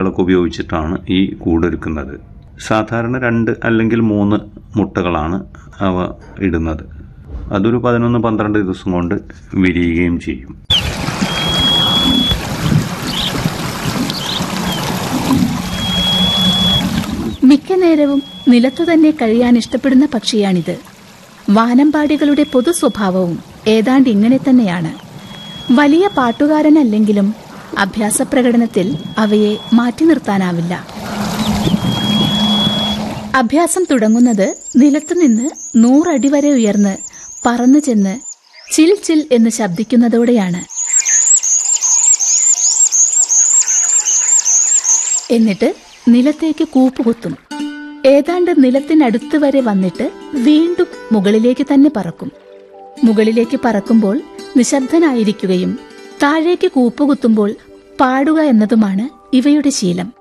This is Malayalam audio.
സാധനങ്ങളൊക്കെ ഉപയോഗിച്ചിട്ടാണ് ഈ കൂടൊരുക്കുന്നത് സാധാരണ രണ്ട് അല്ലെങ്കിൽ മൂന്ന് മുട്ടകളാണ് അവ ഇടുന്നത് അതൊരു പതിനൊന്ന് പന്ത്രണ്ട് ദിവസം കൊണ്ട് വിരിയുകയും ചെയ്യും മിക്ക നേരവും നിലത്തു തന്നെ കഴിയാൻ ഇഷ്ടപ്പെടുന്ന പക്ഷിയാണിത് വാനമ്പാടികളുടെ പൊതു സ്വഭാവവും ഏതാണ്ട് ഇങ്ങനെ തന്നെയാണ് വലിയ പാട്ടുകാരനല്ലെങ്കിലും അഭ്യാസ പ്രകടനത്തിൽ അവയെ മാറ്റി നിർത്താനാവില്ല അഭ്യാസം തുടങ്ങുന്നത് നിലത്തുനിന്ന് നൂറടി വരെ ഉയർന്ന് പറന്നു ചെന്ന് ചിൽ ചിൽ എന്ന് ശബ്ദിക്കുന്നതോടെയാണ് എന്നിട്ട് നിലത്തേക്ക് കൂപ്പുകുത്തും ഏതാണ്ട് നിലത്തിനടുത്ത് വരെ വന്നിട്ട് വീണ്ടും മുകളിലേക്ക് തന്നെ പറക്കും മുകളിലേക്ക് പറക്കുമ്പോൾ നിശബ്ദനായിരിക്കുകയും താഴേക്ക് കൂപ്പുകുത്തുമ്പോൾ പാടുക എന്നതുമാണ് ഇവയുടെ ശീലം